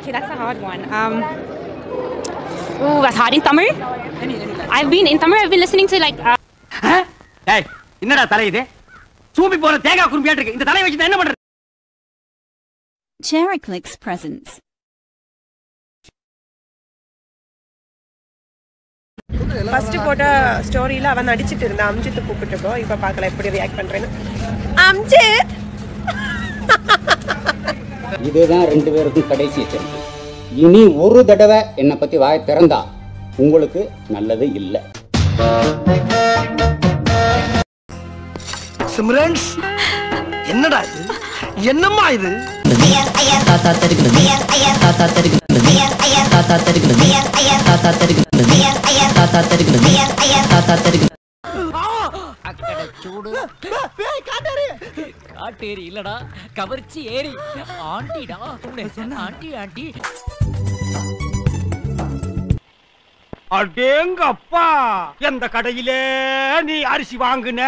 Okay, that's a hard one. Um, ooh, that's hard. In Tamil? I've been in Tamil. I've been listening to like. Uh, டேய் என்னடா தலை இது சூம்பி போற தேங்காய் குறும்பியாட்டு இருக்கு இந்த தலையை வச்சு என்ன பண்றது Chericlix presents. ஃபர்ஸ்ட் போட்ட ஸ்டோரியில அவன் நடிச்சிட்டு இருந்தான் அம்ஜித் கூப்பிட்டுக்கோ இப்ப பார்க்கலாம் எப்படி ரியாக்ட் பண்றேன்னு அம்ஜித் இதுதான் ரெண்டு பேருக்கும் கடைசி எச்சரிக்கை இனி ஒரு தடவை என்னை பத்தி வாய் திறந்தா உங்களுக்கு நல்லது இல்லை சிம்ரன்ஸ் என்னடா இது என்னம்மா இது காட்டேரி இல்லடா கவர்ச்சி ஏரி ஆண்டிடா சொன்ன ஆண்டி ஆண்டி அடேங்க அப்பா எந்த கடையிலே நீ அரிசி வாங்குன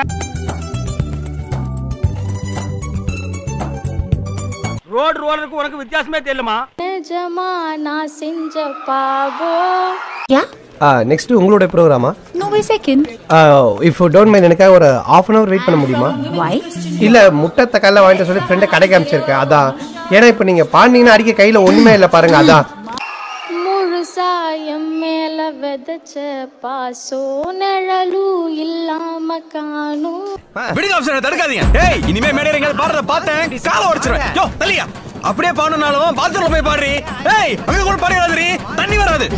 ரோடு ரோலருக்கு உனக்கு வித்தியாசமே தெரியலமா நிஜமா நான் செஞ்ச பாவோ நெக்ஸ்ட் உங்களோட ப்ரோக்ராமா No, wait a second. If don't mind எனக்காக ஒரு ஆஃப் அன் அவர் வெயிட் பண்ண முடியுமா Why? இல்ல முட்டை தக்காளில வாங்கிட்டு சொல்லி ஃப்ரெண்டை கடைக்கு அமைச்சிருக்கேன் அதான் ஏன்னா இப்போ நீங்க பாண்டிங்கன்னா அடிக்க கையில ஒண்ணுமே இல்லை பாருங்க அதான் முழுசாயம் மேல விதைச்ச பாசோ நிழலும் இல்லாம காணும் விடுங்க ஆப்ஷனை தடுக்காதீங்க ஏய் இனிமே மேடையில எங்கேயாவது பாடுறத பார்த்தேன் காலை உடைச்சிருவேன் யோ தள்ளியா அப்படியே பாடணும்னாலும் பாத்ரூம்ல போய் பாடுறி ஏய் அங்க கூட பாடி வராதுரி தண்ணி வராது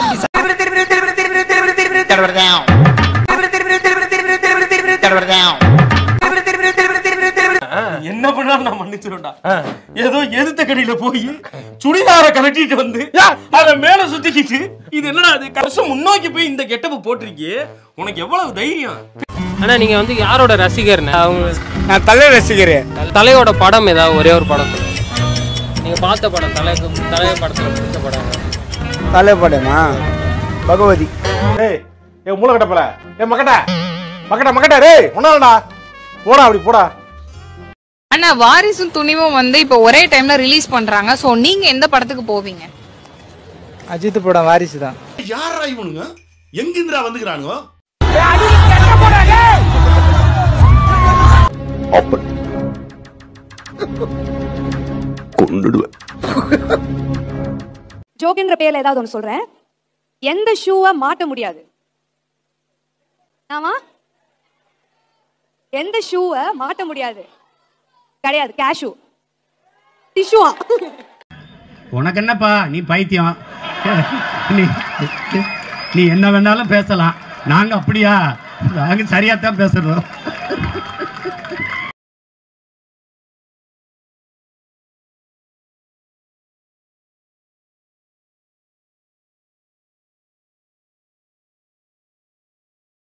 என்ன பண்ணாலும் நான் மன்னிச்சிருவேன்டா ஏதோ எதிர்த்த கடையில போய் சுடிதார கலட்டிட்டு வந்து அத மேல சுத்திக்கிட்டு இது என்னடா அது கடைசி முன்னோக்கி போய் இந்த கெட்டப்பு போட்டிருக்கியே உனக்கு எவ்வளவு தைரியம் ஆனா நீங்க வந்து யாரோட ரசிகர்னு அவங்க நான் தலை ரசிக்கிறேன் தலையோட படம் ஏதாவது ஒரே ஒரு படம் சொல்லுங்க. நீங்க பார்த்த படம் தலைக்கு தலைய படத்துல பிடிச்ச படம் தலை படமா பகவதி ஏய் ஏ மூலக்கட்ட போல ஏ மக்கட்ட மக்கட்ட மக்கட்ட டேய் ஒன்னாலடா போடா அப்படி போடா அண்ணா வாரிசும் துணிவும் வந்து இப்போ ஒரே டைம்ல ரிலீஸ் பண்றாங்க சோ நீங்க எந்த படத்துக்கு போவீங்க அஜித் படம் வாரிசு தான் யாரா இவனுங்க எங்கிந்திரா வந்துக்கிறானுங்க ஜோக்ன்ற பேர்ல ஏதாவது ஒன்று சொல்றேன் எந்த ஷூவை மாட்ட முடியாது ஆமா எந்த ஷூவை மாட்ட முடியாது கிடையாது கேஷு டிஷ்யூவா உனக்கு என்னப்பா நீ பைத்தியம் நீ நீ என்ன வேணாலும் பேசலாம் நாங்க அப்படியா நாங்க சரியா தான் பேசுறோம்